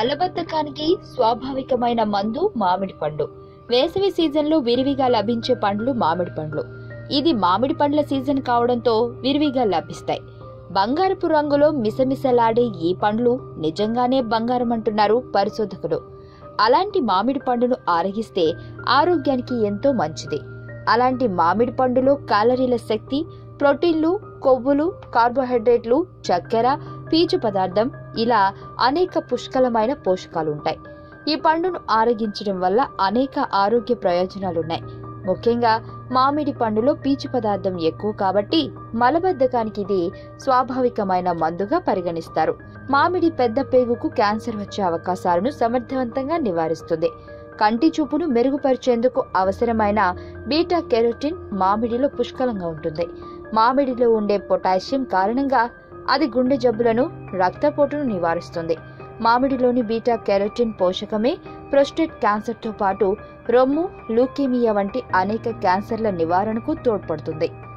మలబద్ధకానికి స్వాభావికమైన మందు మామిడి పండు వేసవి సీజన్లో విరివిగా లభించే పండ్లు మామిడి పండ్లు ఇది మామిడి పండ్ల సీజన్ కావడంతో విరివిగా లభిస్తాయి బంగారపు రంగులో మిసమిసలాడే ఈ పండ్లు నిజంగానే బంగారం అంటున్నారు పరిశోధకులు అలాంటి మామిడి పండును ఆరగిస్తే ఆరోగ్యానికి ఎంతో మంచిది అలాంటి మామిడి పండులో క్యాలరీల శక్తి ప్రోటీన్లు కొవ్వులు కార్బోహైడ్రేట్లు చక్కెర పీచు పదార్థం ఇలా అనేక పుష్కలమైన పోషకాలు ఉంటాయి ఈ పండును ఆరగించడం వల్ల అనేక ఆరోగ్య ప్రయోజనాలున్నాయి ముఖ్యంగా మామిడి పండులో పీచు పదార్థం ఎక్కువ కాబట్టి మలబద్ధకానికి ఇది స్వాభావికమైన మందుగా పరిగణిస్తారు మామిడి పెద్ద పేగుకు క్యాన్సర్ వచ్చే అవకాశాలను సమర్థవంతంగా నివారిస్తుంది కంటి చూపును మెరుగుపరిచేందుకు అవసరమైన బీటా కెరోటిన్ మామిడిలో పుష్కలంగా ఉంటుంది మామిడిలో ఉండే పొటాషియం కారణంగా అది గుండె జబ్బులను రక్తపోటును నివారిస్తుంది మామిడిలోని బీటా కెరోటిన్ పోషకమే ప్రొస్టేట్ క్యాన్సర్తో పాటు రొమ్ము లూకేమియా వంటి అనేక క్యాన్సర్ల నివారణకు తోడ్పడుతుంది